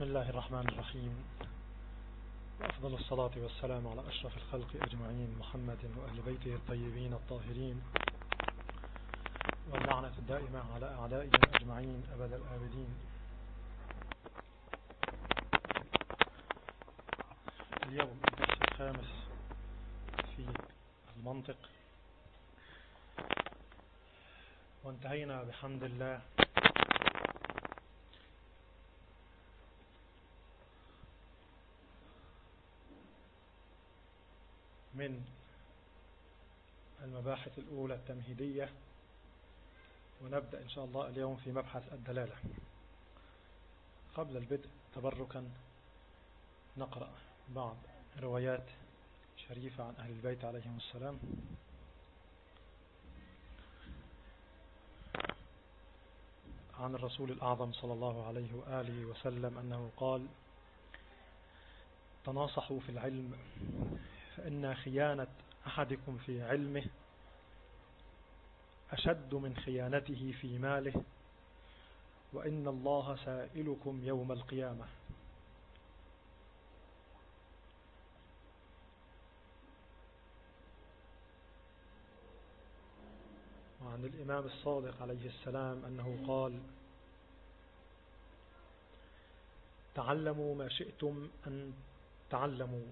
الله الرحمن الرحيم وأفضل الصلاة والسلام على أشرف الخلق أجمعين محمد وأهل بيته الطيبين الطاهرين واللعنة الدائمة على أعدائهم أجمعين أبد الآبدين اليوم الدرس الخامس في المنطق وانتهينا بحمد الله من المباحث الأولى التمهيدية ونبدأ إن شاء الله اليوم في مبحث الدلالة قبل البدء تبركا نقرأ بعض روايات شريفة عن أهل البيت عليهم السلام عن الرسول الأعظم صلى الله عليه وآله وسلم أنه قال تناصحوا في العلم فإن خيانة أحدكم في علمه أشد من خيانته في ماله وإن الله سائلكم يوم القيامة وعن الإمام الصادق عليه السلام أنه قال تعلموا ما شئتم أن تعلموا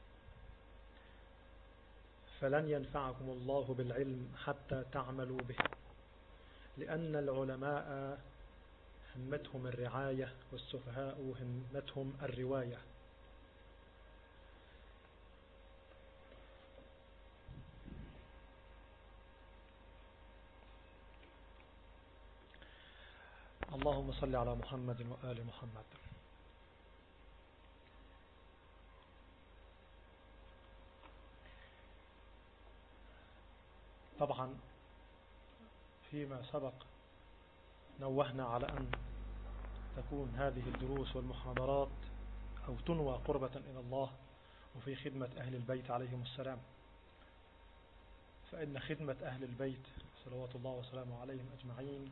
فلن ينفعكم الله بالعلم حتى تعملوا به لأن العلماء همتهم الرعاية والسفهاء همتهم الرواية اللهم صل على محمد وآل محمد طبعا فيما سبق نوهنا على أن تكون هذه الدروس والمحاضرات أو تنوى قربة إلى الله وفي خدمة أهل البيت عليهم السلام فإن خدمة أهل البيت صلوات الله وسلامه عليهم أجمعين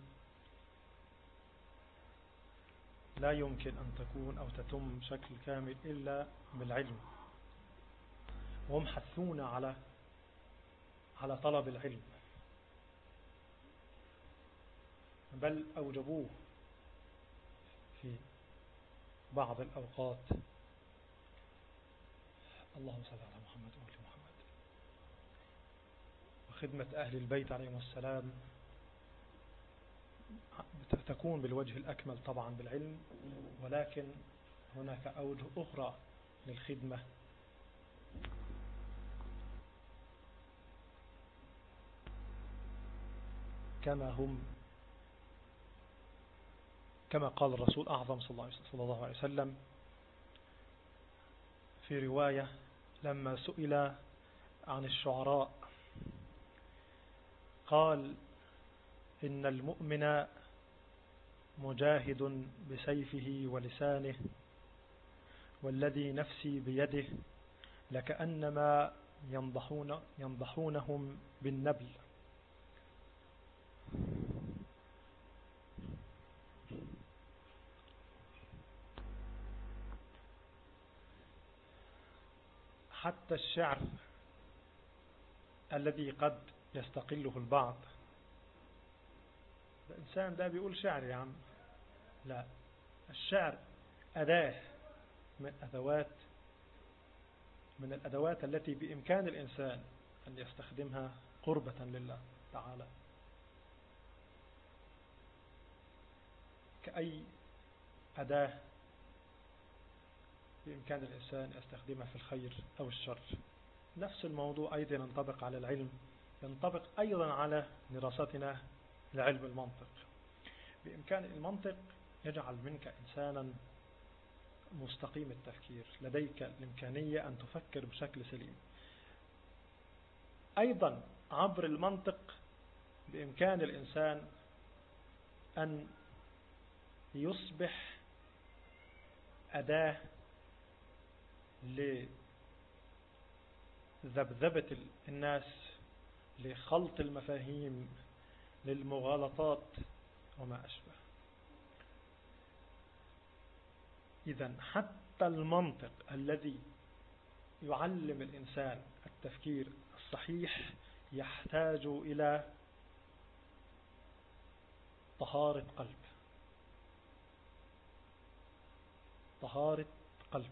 لا يمكن أن تكون أو تتم بشكل كامل إلا بالعلم وهم حثون على على طلب العلم بل أوجبوه في بعض الأوقات اللهم صل على محمد وآل محمد وخدمة أهل البيت عليهم السلام تكون بالوجه الأكمل طبعا بالعلم ولكن هناك أوجه أخرى للخدمة كما هم كما قال الرسول أعظم صلى الله عليه وسلم في رواية لما سئل عن الشعراء قال إن المؤمن مجاهد بسيفه ولسانه والذي نفسي بيده لكأنما ينضحون ينضحونهم بالنبل حتى الشعر الذي قد يستقله البعض الإنسان ده بيقول شعر يا عم لا الشعر أداة من أدوات من الأدوات التي بإمكان الإنسان أن يستخدمها قربة لله تعالى كأي أداة بإمكان الإنسان يستخدمها في الخير أو الشر نفس الموضوع أيضا ينطبق على العلم ينطبق أيضا على دراستنا لعلم المنطق بإمكان المنطق يجعل منك إنسانا مستقيم التفكير لديك الإمكانية أن تفكر بشكل سليم أيضا عبر المنطق بإمكان الإنسان أن يصبح أداة لذبذبة الناس لخلط المفاهيم للمغالطات وما أشبه إذا حتى المنطق الذي يعلم الإنسان التفكير الصحيح يحتاج إلى طهارة قلب طهارة قلب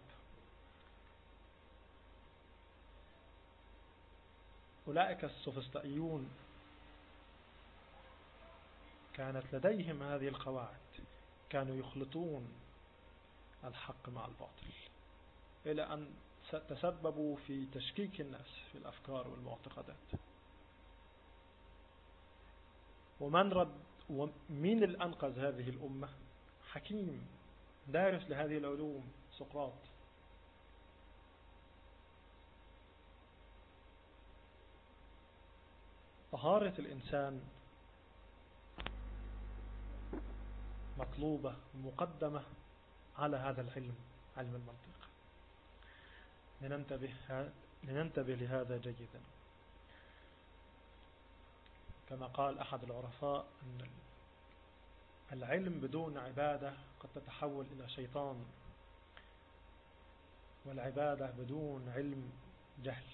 أولئك السوفسطائيون كانت لديهم هذه القواعد كانوا يخلطون الحق مع الباطل إلى أن تسببوا في تشكيك الناس في الأفكار والمعتقدات ومن رد ومين الأنقذ هذه الأمة حكيم دارس لهذه العلوم سقراط طهارة الإنسان مطلوبة مقدمة على هذا العلم علم المنطق لننتبه, لننتبه لهذا جيدا كما قال أحد العرفاء أن العلم بدون عبادة قد تتحول إلى شيطان والعبادة بدون علم جهل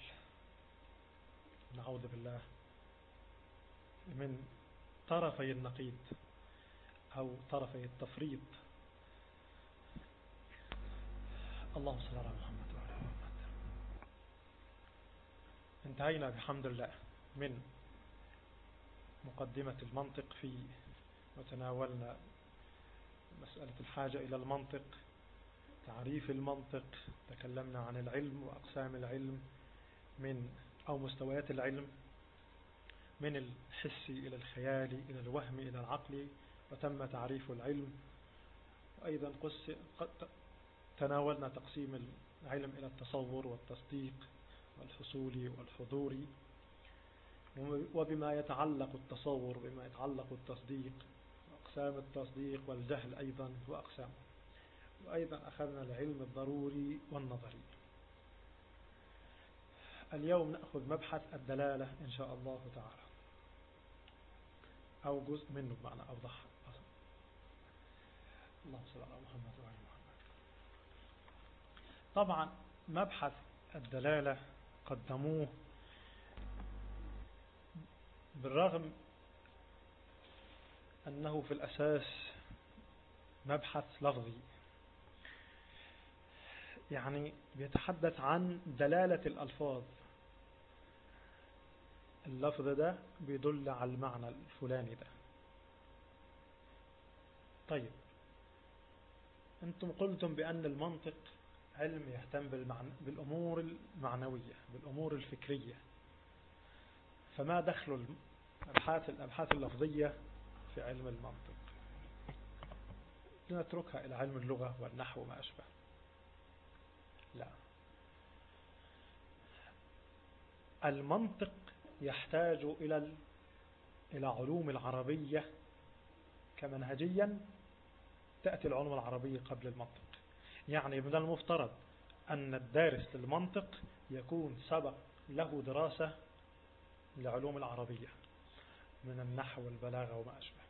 نعوذ بالله من طرفي النقيض أو طرفي التفريط اللهم صل على محمد وعلى محمد انتهينا بحمد الله من مقدمة المنطق في وتناولنا مسألة الحاجة إلى المنطق تعريف المنطق تكلمنا عن العلم وأقسام العلم من أو مستويات العلم من الحسي إلى الخيالي إلى الوهم إلى العقل وتم تعريف العلم وأيضا قس تناولنا تقسيم العلم إلى التصور والتصديق والحصولي والحضوري وبما يتعلق التصور بما يتعلق التصديق أقسام التصديق والجهل أيضا وأقسامه وأيضا أخذنا العلم الضروري والنظري اليوم نأخذ مبحث الدلالة إن شاء الله تعالى أو جزء منه بمعنى أوضح اللهم صل على محمد وعلى محمد طبعا مبحث الدلالة قدموه بالرغم أنه في الأساس مبحث لفظي يعني بيتحدث عن دلالة الألفاظ اللفظ ده بيدل على المعنى الفلاني ده طيب انتم قلتم بأن المنطق علم يهتم بالأمور المعنوية بالأمور الفكرية فما دخل الأبحاث, الأبحاث اللفظية في علم المنطق لنتركها إلى علم اللغة والنحو وما أشبه لا المنطق يحتاج إلى إلى علوم العربية كمنهجيا تأتي العلوم العربية قبل المنطق يعني من المفترض أن الدارس للمنطق يكون سبق له دراسة لعلوم العربية من النحو والبلاغة وما أشبه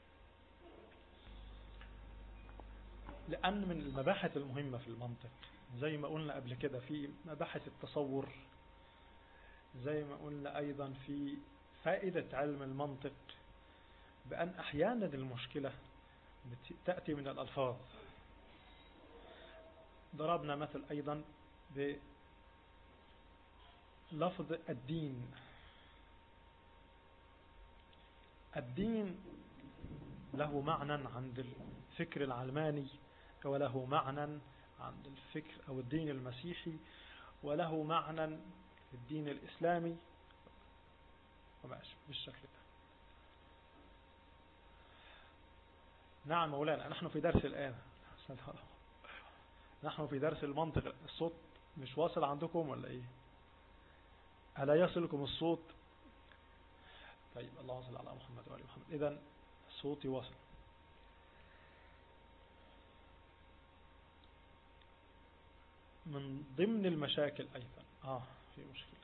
لأن من المباحث المهمة في المنطق زي ما قلنا قبل كده في مباحث التصور زي ما قلنا أيضا في فائدة علم المنطق بأن أحيانا المشكلة تأتي من الألفاظ ضربنا مثل أيضا بلفظ الدين الدين له معنى عند الفكر العلماني وله معنى عند الفكر أو الدين المسيحي وله معنى في الدين الإسلامي وما أشبه بالشكل ده نعم مولانا نحن في درس الآن نحن في درس المنطق الصوت مش واصل عندكم ولا ايه ألا يصلكم الصوت طيب اللهم صل على محمد وعلى محمد إذا صوتي واصل من ضمن المشاكل أيضا آه في مشكلة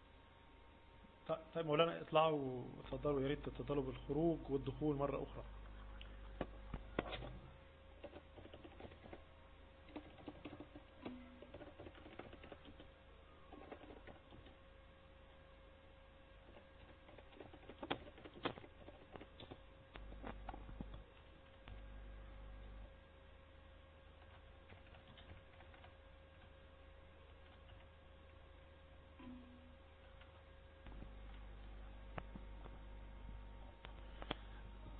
طيب مولانا اطلعوا وتفضلوا يا ريت تتفضلوا بالخروج والدخول مرة أخرى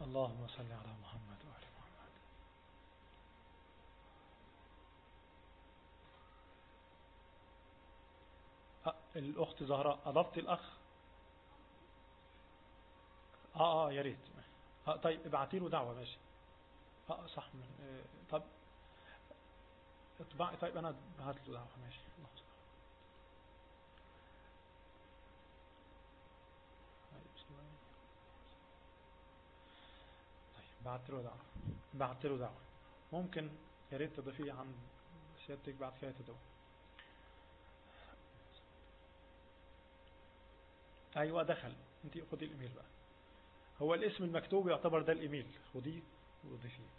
اللهم صل على محمد وآل محمد أه الأخت زهراء أضفت الأخ آه آه يا ريت آه طيب ابعتي له دعوة ماشي آه صح من آه طب اطبع طيب أنا هات له دعوة ماشي الله صل بعت له دعوة بعت له دعوة ممكن يا ريت تضيفيه عن سيادتك بعد كده تدعو ايوه دخل انت خدي الايميل بقى هو الاسم المكتوب يعتبر ده الايميل خديه وضيفيه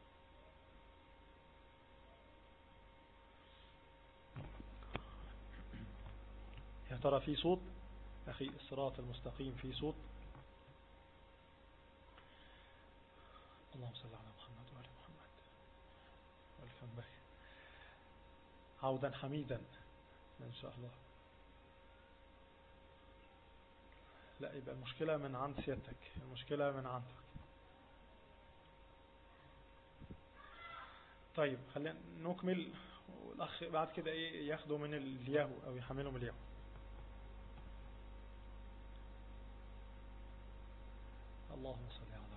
يا ترى في صوت اخي الصراط المستقيم في صوت اللهم صل على محمد وآل محمد والفنبه عودا حميدا إن شاء الله لا يبقى المشكلة من عند سيادتك المشكلة من عندك طيب خلينا نكمل والأخ بعد كده إيه ياخده من الياهو أو يحمله من الياهو اللهم صل على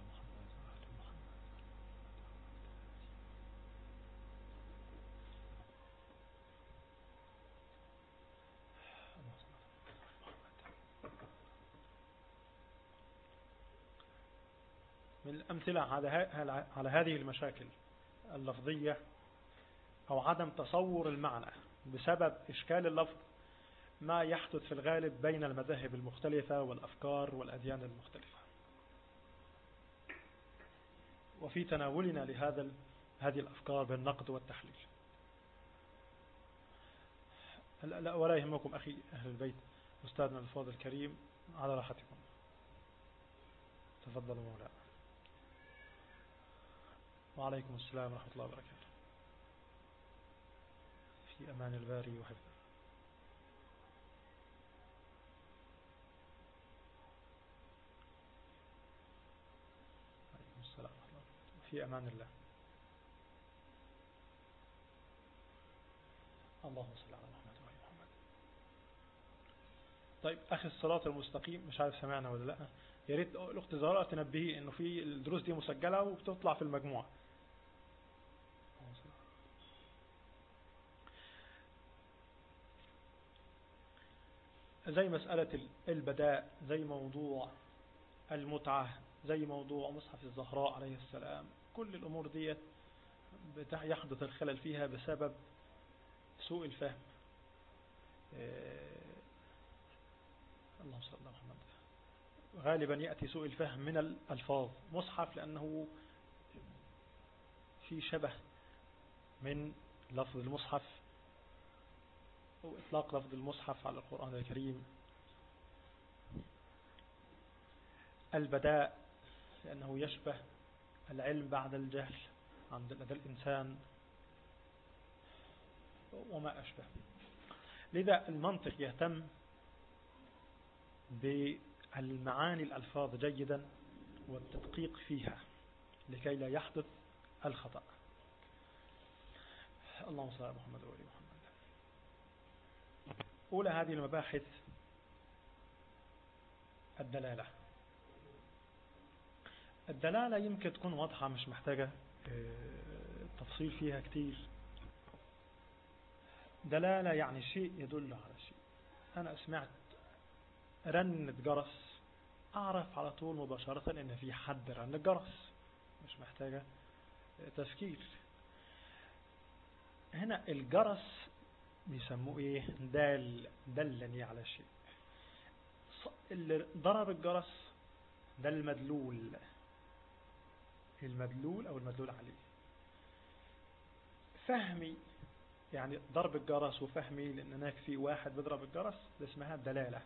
من الأمثلة على هذه المشاكل اللفظية أو عدم تصور المعنى بسبب إشكال اللفظ ما يحدث في الغالب بين المذاهب المختلفة والأفكار والأديان المختلفة وفي تناولنا لهذا هذه الأفكار بالنقد والتحليل لا ولا يهمكم أخي أهل البيت أستاذنا الفاضل الكريم على راحتكم تفضلوا مولانا وعليكم السلام ورحمة الله وبركاته في أمان الباري وحفظه عليكم السلام ورحمة الله في أمان الله اللهم صل على محمد وعلى محمد طيب أخي الصلاة المستقيم مش عارف سمعنا ولا لا يا ريت الأخت زهراء تنبهي إنه في الدروس دي مسجلة وبتطلع في المجموعة زي مسألة البداء زي موضوع المتعة زي موضوع مصحف الزهراء عليه السلام كل الأمور دي يحدث الخلل فيها بسبب سوء الفهم إيه، اللهم صل على محمد غالبا يأتي سوء الفهم من الألفاظ مصحف لأنه في شبه من لفظ المصحف أو إطلاق لفظ المصحف على القرآن الكريم البداء لأنه يشبه العلم بعد الجهل عند لدى الإنسان وما أشبه لذا المنطق يهتم بالمعاني الألفاظ جيدا والتدقيق فيها لكي لا يحدث الخطأ اللهم صل على محمد وعلى محمد أولى هذه المباحث الدلالة الدلالة يمكن تكون واضحة مش محتاجة آه، تفصيل فيها كتير دلالة يعني شيء يدل على شيء أنا سمعت رنة جرس أعرف على طول مباشرة إن في حد رن الجرس مش محتاجة تفكير هنا الجرس بيسموه ايه دال دلني على شيء اللي ضرب الجرس ده المدلول المدلول او المدلول عليه فهمي يعني ضرب الجرس وفهمي لان هناك في واحد بيضرب الجرس ده اسمها دلالة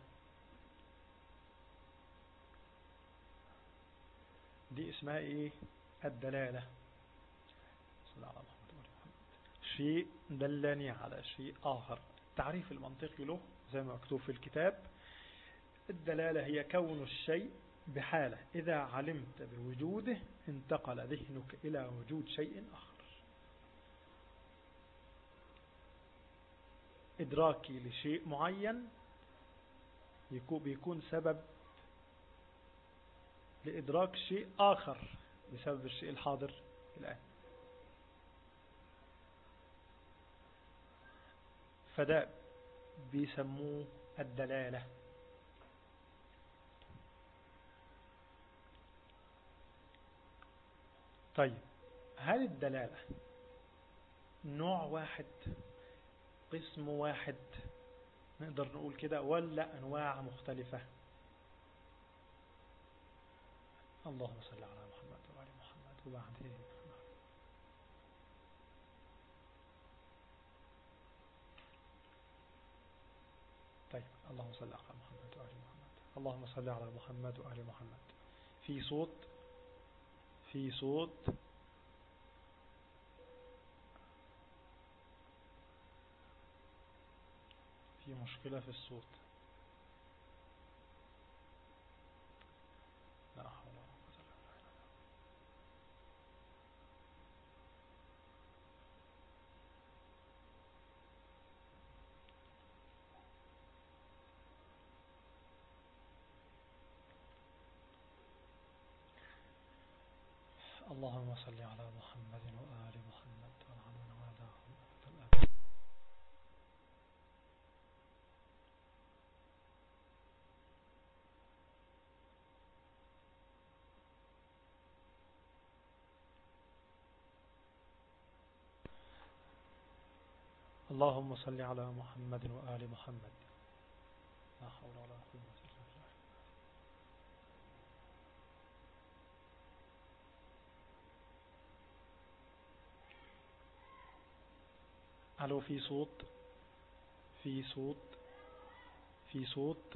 دي اسمها ايه الدلالة صلى الله عليه وسلم شيء دلني على شيء آخر التعريف المنطقي له زي ما مكتوب في الكتاب الدلالة هي كون الشيء بحالة إذا علمت بوجوده انتقل ذهنك إلى وجود شيء آخر إدراكي لشيء معين بيكون سبب لإدراك شيء آخر بسبب الشيء الحاضر الآن فده بيسموه الدلالة طيب هل الدلالة نوع واحد قسم واحد نقدر نقول كده ولا أنواع مختلفة اللهم صل على محمد وعلى محمد وبعد طيب اللهم صل على محمد وعلى محمد اللهم صل على محمد وعلى محمد في صوت في صوت في مشكلة في الصوت لا حول ولا قوة إلا بالله اللهم صل على محمد وآل محمد وعلى من والاه اللهم صل على محمد وآل محمد لا حول ولا قوة إلا بالله ألو في صوت في صوت في صوت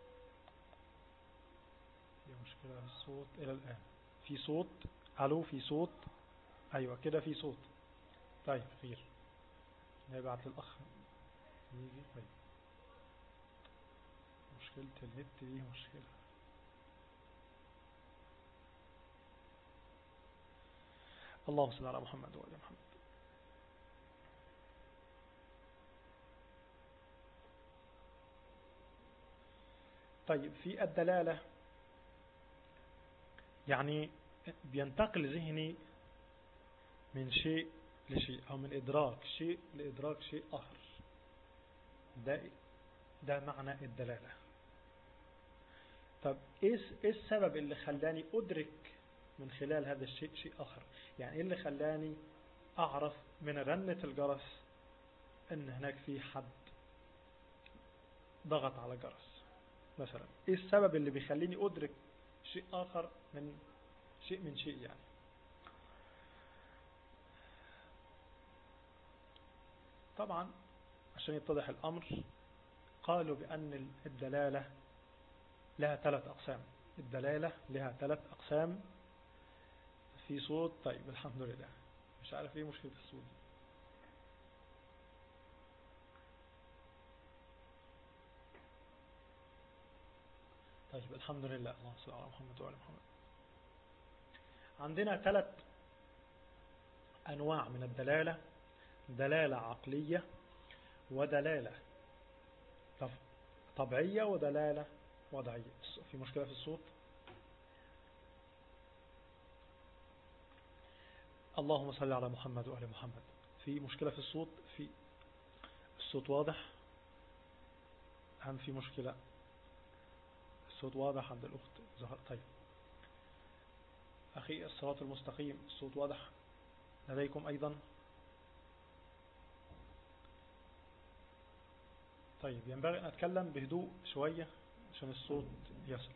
في مشكلة في الصوت إلى الآن في صوت ألو في صوت أيوة كده في صوت طيب خير نبعت للأخ يجي طيب مشكلة النت دي مشكلة اللهم صل على محمد وعلى محمد طيب في الدلالة يعني بينتقل ذهني من شيء لشيء أو من إدراك شيء لإدراك شيء آخر ده, ده معنى الدلالة طب إيه السبب اللي خلاني أدرك من خلال هذا الشيء شيء آخر يعني إيه اللي خلاني أعرف من رنة الجرس أن هناك في حد ضغط على جرس مثلا إيه السبب اللي بيخليني أدرك شيء آخر من شيء من شيء يعني طبعا عشان يتضح الأمر قالوا بأن الدلالة لها ثلاث أقسام الدلالة لها ثلاث أقسام في صوت طيب الحمد لله مش عارف ايه مشكلة الصوت طيب الحمد لله اللهم صل على محمد وعلى محمد عندنا ثلاث أنواع من الدلالة دلالة عقلية ودلالة طبيعية ودلالة وضعية في مشكلة في الصوت اللهم صل على محمد وآل محمد في مشكلة في الصوت في الصوت واضح أم في مشكلة الصوت واضح عند الأخت زهر طيب أخي الصراط المستقيم الصوت واضح لديكم أيضا طيب ينبغي أن أتكلم بهدوء شوية عشان الصوت يصل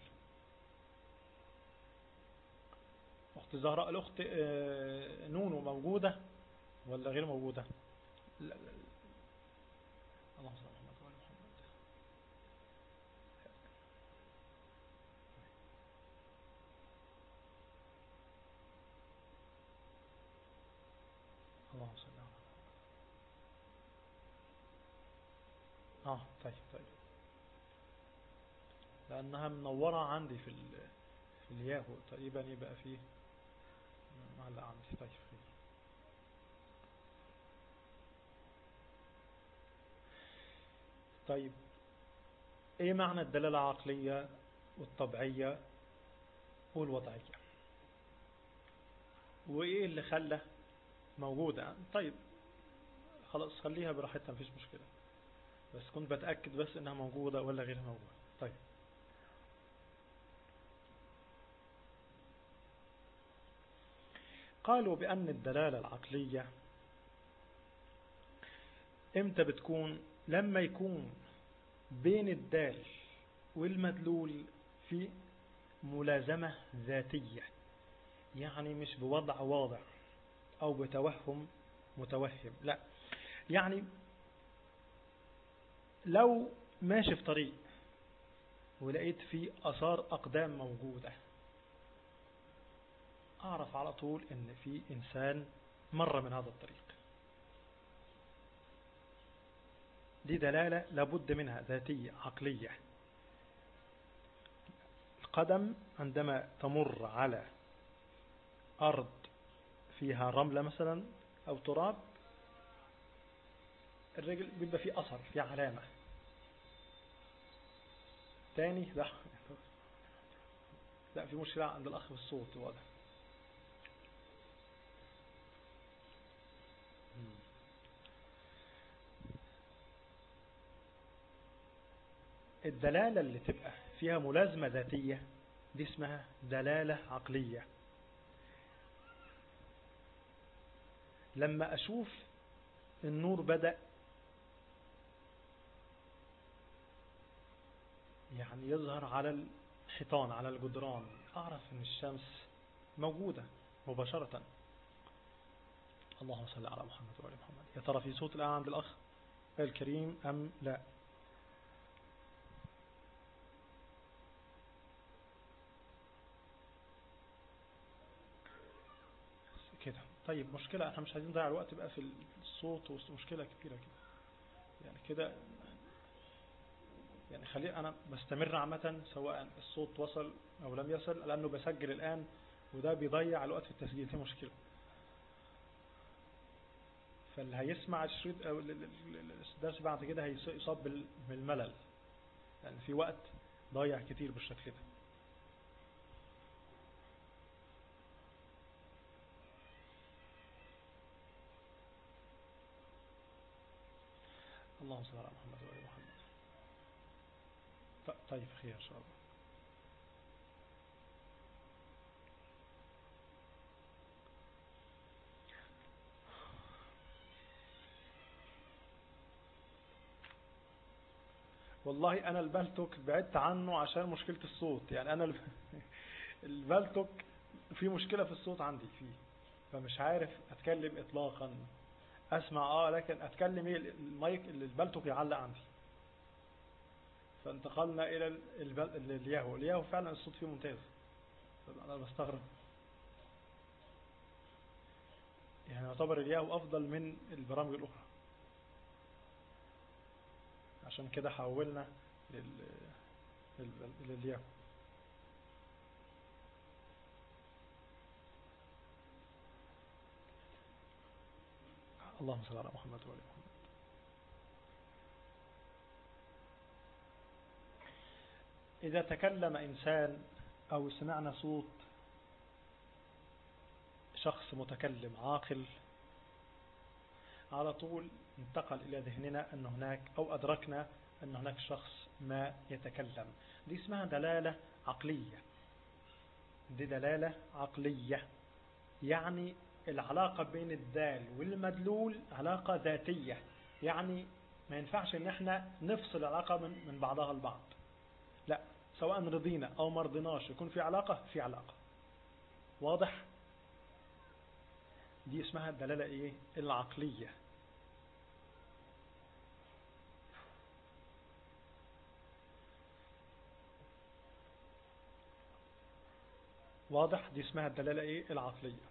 أخت زهراء الأخت نونو موجودة ولا غير موجودة لا لا لا. اللهم صل على محمد وعلى محمد اللهم صل على اه طيب طيب لأنها منورة عندي في في الياهو تقريبا يبقى فيه معلق عندي طيب خير طيب ايه معنى الدلالة العقلية والطبيعية والوضعية وايه اللي خلى موجودة طيب خلاص خليها براحتها مفيش مشكلة بس كنت بتأكد بس انها موجودة ولا غير موجودة طيب قالوا بأن الدلالة العقلية امتى بتكون لما يكون بين الدال والمدلول في ملازمة ذاتية يعني مش بوضع واضع أو بتوهم متوهم لا يعني لو ماشي في طريق ولقيت فيه أثار أقدام موجودة أعرف على طول إن في إنسان مر من هذا الطريق دي دلالة لابد منها ذاتية عقلية القدم عندما تمر على أرض فيها رملة مثلا أو تراب الرجل بيبقى فيه أثر فيه علامة تاني لا لا في مشكلة عند الأخ في الصوت واضح الدلالة اللي تبقى فيها ملازمة ذاتية دي اسمها دلالة عقلية لما أشوف النور بدأ يعني يظهر على الحيطان على الجدران أعرف أن الشمس موجودة مباشرة اللهم صل على محمد وعلى محمد يا ترى في صوت الآن عند الأخ الكريم أم لا كده طيب مشكلة احنا مش عايزين نضيع الوقت بقى في الصوت ومشكلة كبيرة كده يعني كده يعني خلي انا بستمر عامة سواء الصوت وصل او لم يصل لانه بسجل الان وده بيضيع الوقت في التسجيل دي مشكلة فاللي هيسمع الشريط او الدرس بعد كده هيصاب بالملل يعني في وقت ضايع كتير بالشكل ده اللهم صل على محمد وعلى محمد طيب خير ان شاء الله والله انا البلتوك بعدت عنه عشان مشكلة الصوت يعني انا البلتوك في مشكلة في الصوت عندي فيه فمش عارف اتكلم اطلاقا اسمع اه لكن اتكلم ايه المايك البلتوك يعلق عندي فانتقلنا الى الياهو الياهو فعلا الصوت فيه ممتاز انا بستغرب يعني يعتبر الياهو افضل من البرامج الاخرى عشان كده حولنا لل للياهو اللهم صل على محمد وعلى محمد إذا تكلم إنسان أو سمعنا صوت شخص متكلم عاقل على طول انتقل إلى ذهننا أن هناك أو أدركنا أن هناك شخص ما يتكلم دي اسمها دلالة عقلية دي دلالة عقلية يعني العلاقة بين الدال والمدلول علاقة ذاتية يعني ما ينفعش ان احنا نفصل العلاقة من, من بعضها البعض لا سواء رضينا او مرضناش يكون في علاقة في علاقة واضح دي اسمها الدلالة ايه العقلية واضح دي اسمها الدلالة ايه العقلية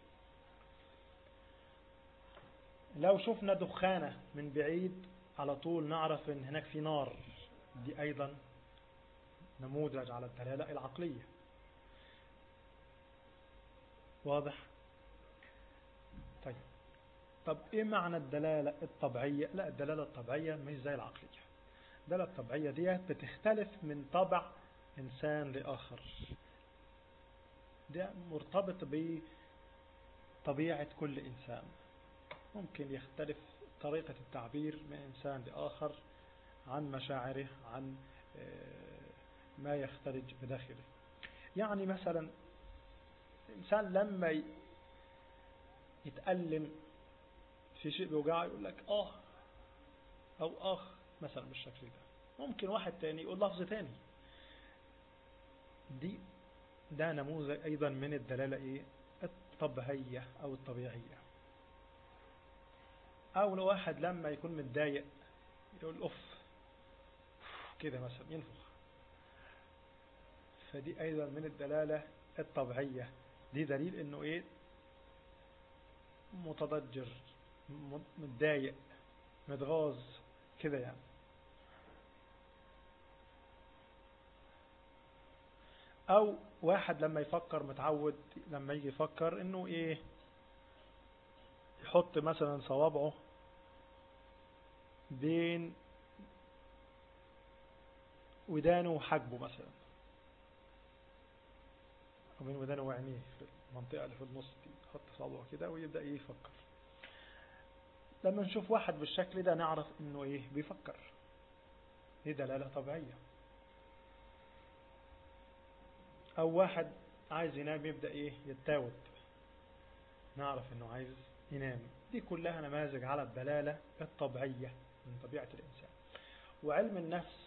لو شفنا دخانة من بعيد على طول نعرف ان هناك في نار دي ايضا نموذج على الدلالة العقلية واضح طيب طب ايه معنى الدلالة الطبيعية لا الدلالة الطبيعية مش زي العقلية الدلالة الطبيعية دي بتختلف من طبع إنسان لآخر ده مرتبط بطبيعة كل إنسان ممكن يختلف طريقة التعبير من إنسان لآخر عن مشاعره عن ما يختلج بداخله يعني مثلا إنسان لما يتألم في شيء بيوجعه يقول لك آه أو آخ مثلا بالشكل ده ممكن واحد تاني يقول لفظ تاني دي ده نموذج أيضا من الدلالة إيه الطبيعية أو الطبيعية أو لو واحد لما يكون متضايق يقول أف كده مثلا ينفخ فدي أيضا من الدلالة الطبيعية دي دليل إنه إيه متضجر متضايق متغاظ كده يعني او واحد لما يفكر متعود لما يجي يفكر انه ايه يحط مثلا صوابعه بين ودانه وحجبه مثلا او بين ودانه وعينيه في المنطقة اللي في النص دي يحط صوابعه كده ويبدأ ايه يفكر لما نشوف واحد بالشكل ده نعرف انه ايه بيفكر دي دلالة طبيعية او واحد عايز ينام يبدأ ايه يتاوب نعرف انه عايز ينام دي كلها نماذج على الدلالة الطبيعية من طبيعة الانسان وعلم النفس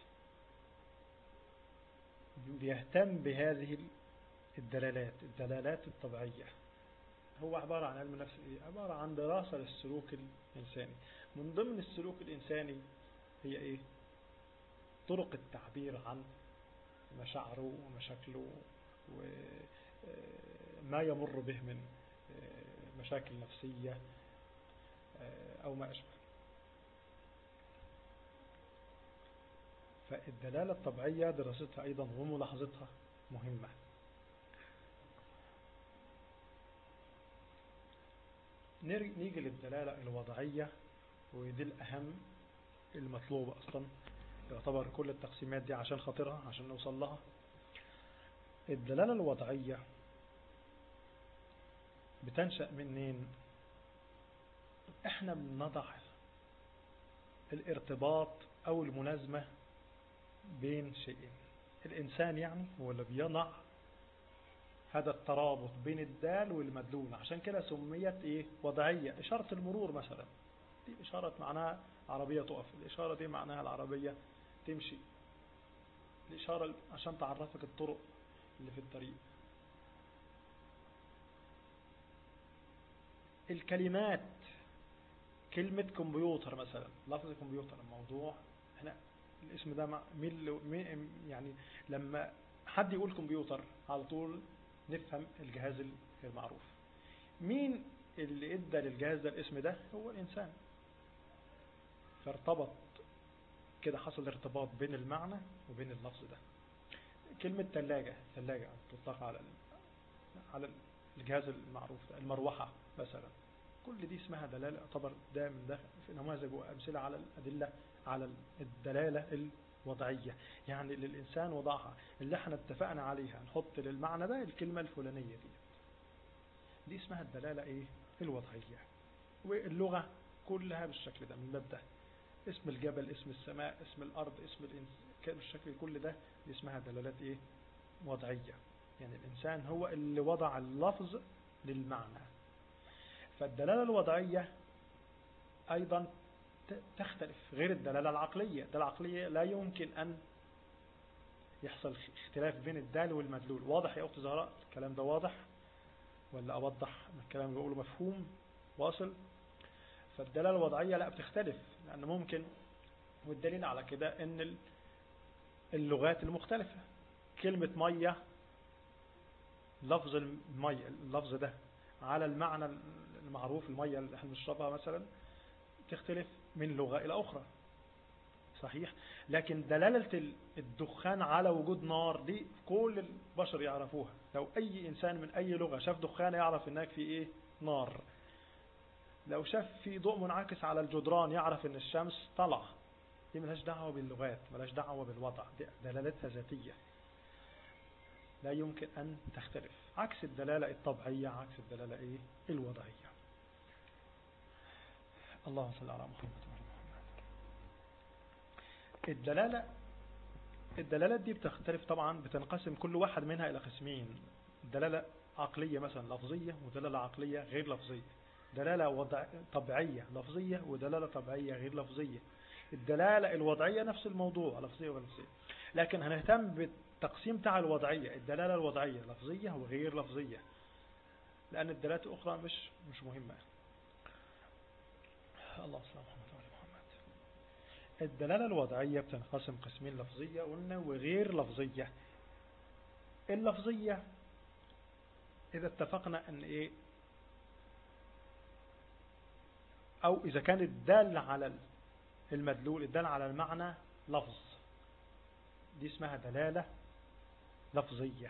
بيهتم بهذه الدلالات الدلالات الطبيعية هو عبارة عن علم النفس ايه عبارة عن دراسة للسلوك الإنساني من ضمن السلوك الإنساني هي ايه طرق التعبير عن مشاعره ومشاكله وما يمر به من مشاكل نفسية أو ما أشبه فالدلالة الطبيعية دراستها أيضا وملاحظتها مهمة نيجي للدلالة الوضعية ودي الأهم المطلوبة أصلا يعتبر كل التقسيمات دي عشان خاطرها عشان نوصل لها الدلالة الوضعية بتنشأ منين احنا بنضع الارتباط او الملازمة بين شيئين الانسان يعني هو اللي بيضع هذا الترابط بين الدال والمدلول عشان كده سميت ايه وضعية اشارة المرور مثلا دي اشارة معناها عربية تقف الاشارة دي معناها العربية تمشي الاشارة عشان تعرفك الطرق اللي في الطريق الكلمات كلمة كمبيوتر مثلا لفظ كمبيوتر الموضوع احنا الاسم ده مين يعني لما حد يقول كمبيوتر على طول نفهم الجهاز المعروف مين اللي ادى للجهاز ده الاسم ده هو الانسان فارتبط كده حصل ارتباط بين المعنى وبين اللفظ ده كلمة ثلاجة ثلاجة تطلق على على الجهاز المعروف ده المروحة مثلا كل دي اسمها دلالة يعتبر ده من ده في نماذج وأمثلة على الأدلة على الدلالة الوضعية يعني اللي الإنسان وضعها اللي احنا اتفقنا عليها نحط للمعنى ده الكلمة الفلانية دي دي اسمها الدلالة ايه الوضعية واللغة كلها بالشكل ده من الباب ده اسم الجبل اسم السماء اسم الأرض اسم الإنسان بالشكل كل ده دي اسمها دلالات ايه وضعية يعني الإنسان هو اللي وضع اللفظ للمعنى فالدلالة الوضعية أيضا تختلف غير الدلالة العقلية الدلالة العقلية لا يمكن أن يحصل اختلاف بين الدال والمدلول واضح يا أخت زهراء الكلام ده واضح ولا أوضح الكلام اللي بقوله مفهوم واصل فالدلالة الوضعية لا بتختلف لأن ممكن والدليل على كده أن اللغات المختلفة كلمة مية لفظ المية اللفظ ده على المعنى المعروف المية اللي احنا بنشربها مثلا تختلف من لغة إلى أخرى صحيح لكن دلالة الدخان على وجود نار دي كل البشر يعرفوها لو أي إنسان من أي لغة شاف دخان يعرف هناك في إيه نار لو شاف في ضوء منعكس على الجدران يعرف ان الشمس طلع دي ملهاش دعوة باللغات ملهاش دعوة بالوضع دي دلالتها ذاتية لا يمكن أن تختلف عكس الدلالة الطبيعية عكس الدلالة إيه؟ الوضعية اللهم صل على محمد وعلى محمد الدلالة الدلالات دي بتختلف طبعا بتنقسم كل واحد منها إلى قسمين دلالة عقلية مثلا لفظية ودلالة عقلية غير لفظية دلالة وضع طبيعية لفظية ودلالة طبيعية غير لفظية الدلالة الوضعية نفس الموضوع لفظية ولفظية لكن هنهتم بالتقسيم بتاع الوضعية الدلالة الوضعية لفظية وغير لفظية لأن الدلالات الأخرى مش مش مهمة الله صلى محمد وعلى محمد الدلالة الوضعية بتنقسم قسمين لفظية قلنا وغير لفظية اللفظية إذا اتفقنا أن إيه أو إذا كان الدال على المدلول الدال على المعنى لفظ دي اسمها دلالة لفظية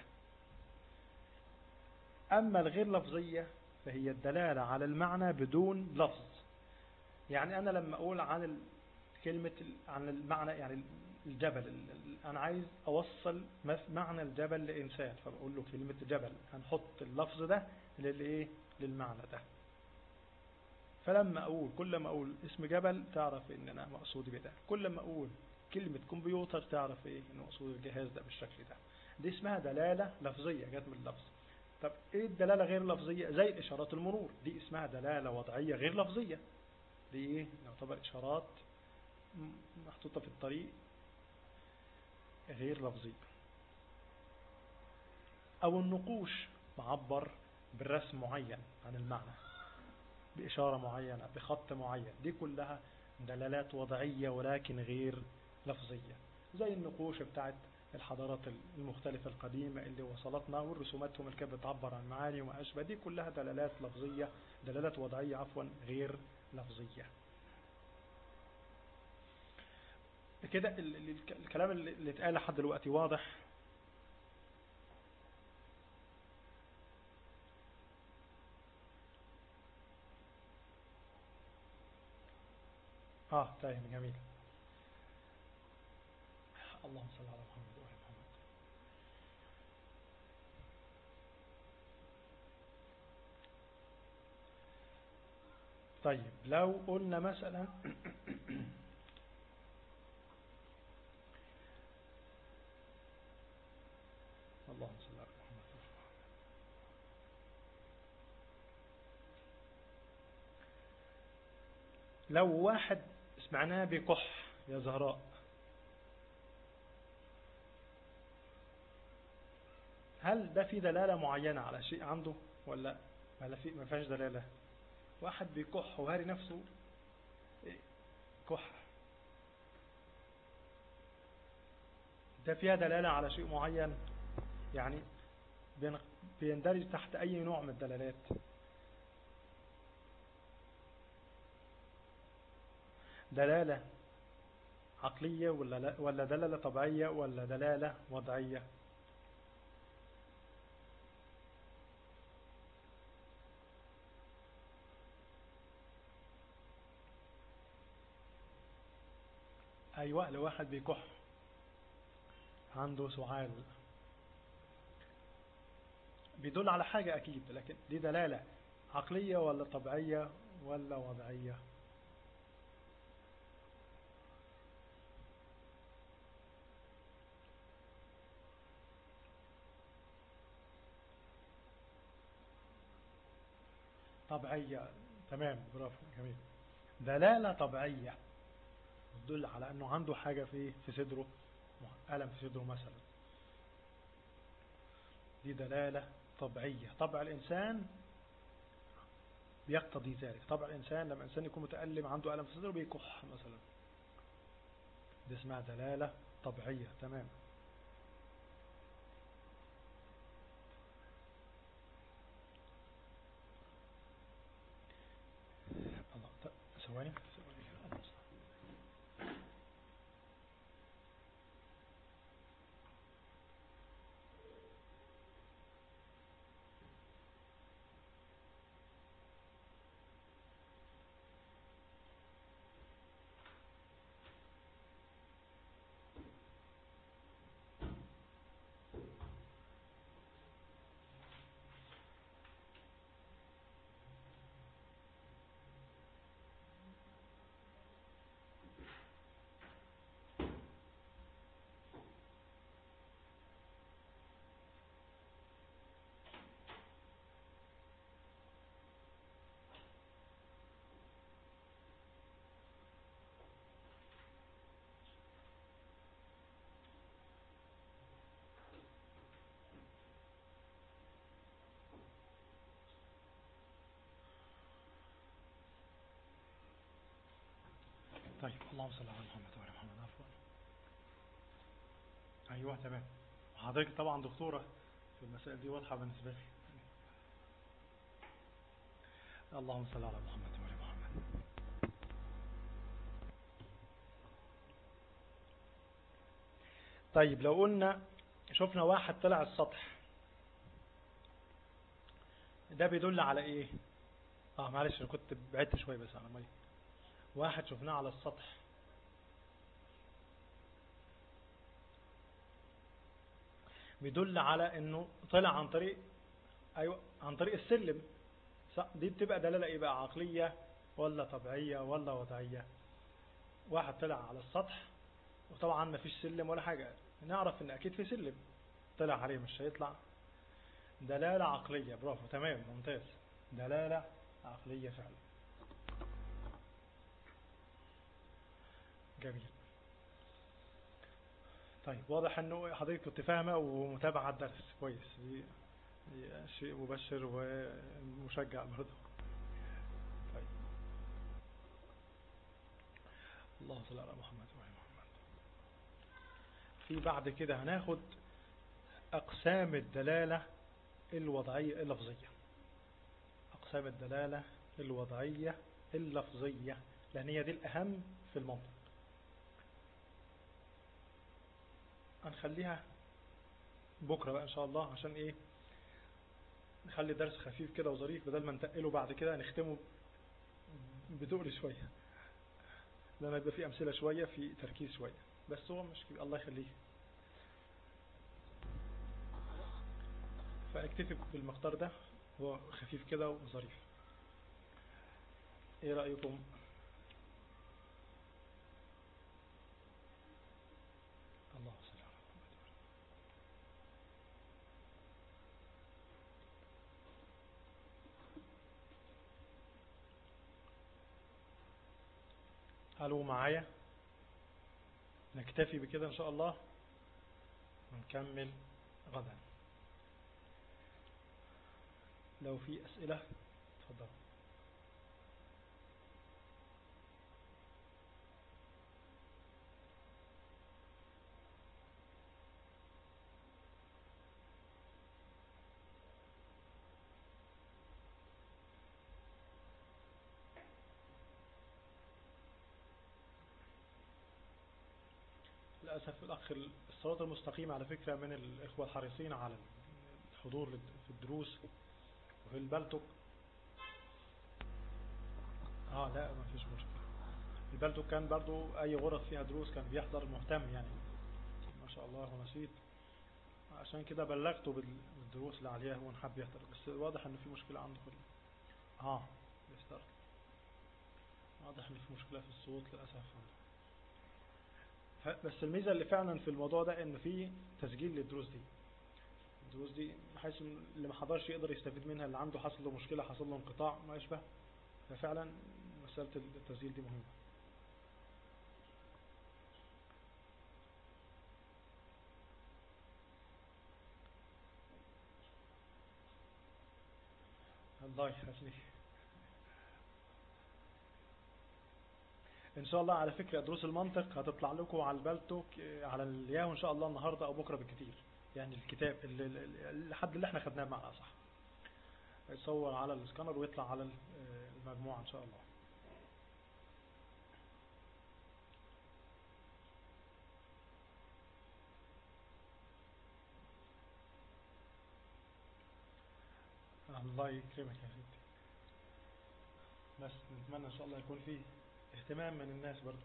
أما الغير لفظية فهي الدلالة على المعنى بدون لفظ يعني أنا لما أقول عن كلمة عن المعنى يعني الجبل أنا عايز أوصل معنى الجبل لإنسان فبقول له كلمة جبل هنحط اللفظ ده للإيه للمعنى ده فلما أقول كل ما أقول اسم جبل تعرف إن أنا مقصود بده كل ما أقول كلمة كمبيوتر تعرف إيه إن مقصود الجهاز ده بالشكل ده دي اسمها دلالة لفظية جت من اللفظ طب إيه الدلالة غير لفظية زي إشارات المرور دي اسمها دلالة وضعية غير لفظية دي إيه يعتبر إشارات محطوطة في الطريق غير لفظية أو النقوش معبر بالرسم معين عن المعنى بإشارة معينة بخط معين دي كلها دلالات وضعية ولكن غير لفظية زي النقوش بتاعت الحضارات المختلفة القديمة اللي وصلتنا والرسوماتهم اللي كانت بتعبر عن معاني وما أشبه دي كلها دلالات لفظية دلالات وضعية عفوا غير لفظية كده الكلام اللي اتقال لحد دلوقتي واضح اه طيب جميل اللهم صل على محمد وعلى محمد طيب لو قلنا مثلا اللهم صل على محمد لو واحد سمعناه بكح يا زهراء هل ده في دلالة معينة على شيء عنده ولا ولا في ما فيهاش دلالة واحد بيكح وهاري نفسه كح ده فيها دلالة على شيء معين يعني بيندرج تحت أي نوع من الدلالات دلالة عقلية ولا ولا دلالة طبيعية ولا دلالة وضعية أيوة لو واحد بيكح عنده سعال بيدل على حاجة أكيد لكن دي دلالة عقلية ولا طبيعية ولا وضعية طبيعية تمام برافو جميل دلالة طبيعية تدل على أنه عنده حاجة في في صدره ألم في صدره مثلا دي دلالة طبيعية طبع الإنسان بيقتضي ذلك طبع الإنسان لما الإنسان يكون متألم عنده ألم في صدره بيكح مثلا دي اسمها دلالة طبيعية تمام الله ثواني طيب اللهم صل على محمد وعلى محمد عفوا ايوه تمام حضرتك طبعا دكتورة في المسائل دي واضحة بالنسبة لي اللهم صل على محمد وعلى محمد طيب لو قلنا شفنا واحد طلع السطح ده بيدل على ايه اه معلش انا كنت بعدت شوية بس على مي واحد شفناه على السطح بيدل على انه طلع عن طريق ايوه عن طريق السلم دي بتبقى دلالة ايه بقى عقلية ولا طبيعية ولا وضعية واحد طلع على السطح وطبعا ما فيش سلم ولا حاجة نعرف ان اكيد في سلم طلع عليه مش هيطلع دلالة عقلية برافو تمام ممتاز دلالة عقلية فعلا جميل طيب واضح انه حضرتك كنت فاهمة ومتابعة الدرس كويس دي شيء مبشر ومشجع برضه طيب الله صل على محمد وعلى محمد في بعد كده هناخد أقسام الدلالة الوضعية اللفظية أقسام الدلالة الوضعية اللفظية لأن هي دي الأهم في المنطق هنخليها بكرة بقى إن شاء الله عشان إيه نخلي درس خفيف كده وظريف بدل ما نتقله بعد كده نختمه بتقل شوية لأن يبقى فيه أمثلة شوية في تركيز شوية بس هو مش كبير الله يخليه فاكتفي بالمقدار ده هو خفيف كده وظريف ايه رأيكم الله صل على محمد قالوا معايا نكتفي بكده ان شاء الله ونكمل غدا لو في أسئلة تفضل للأسف الأخ الصراط المستقيم على فكرة من الإخوة الحريصين على الحضور في الدروس وفي البلتوك اه لا ما فيش مشكلة البلتوك كان برضو اي غرف فيها دروس كان بيحضر مهتم يعني ما شاء الله ونسيت عشان كده بلغته بالدروس اللي عليها هو حب يحضر بس واضح ان في مشكلة عنده في اه بيستر واضح ان في مشكلة في الصوت للأسف بس الميزة اللي فعلا في الموضوع ده ان في تسجيل للدروس دي الدروس دي بحيث اللي ما حضرش يقدر يستفيد منها اللي عنده حصل له مشكلة حصل له انقطاع ما يشبه ففعلا مسألة التسجيل دي مهمة الله يحسني ان شاء الله على فكرة دروس المنطق هتطلع لكم على البلتوك على الياهو ان شاء الله النهاردة او بكرة بالكتير يعني الكتاب الحد اللي احنا خدناه معنا صح يصور على السكانر ويطلع على المجموعة ان شاء الله الله يكرمك يا سيدي بس نتمنى ان شاء الله يكون فيه اهتمام من الناس برضو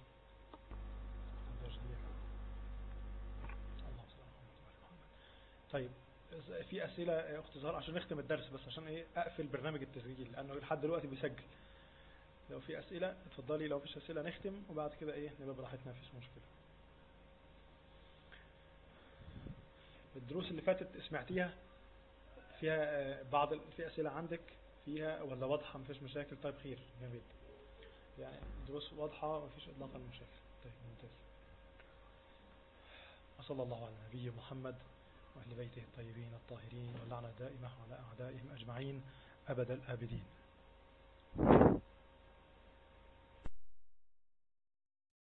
طيب في أسئلة يا أخت زهر عشان نختم الدرس بس عشان إيه أقفل برنامج التسجيل لأنه لحد دلوقتي بيسجل لو في أسئلة اتفضلي لو فيش أسئلة نختم وبعد كده إيه نبقى براحتنا مفيش مشكلة الدروس اللي فاتت سمعتيها فيها بعض في أسئلة عندك فيها ولا واضحة مفيش مشاكل طيب خير جميل يعني دروس واضحة مفيش إطلاقا مشاكل طيب ممتاز وصلى الله على نبي محمد وأهل بيته الطيبين الطاهرين واللعنة دائمة على أعدائهم أجمعين أبد الآبدين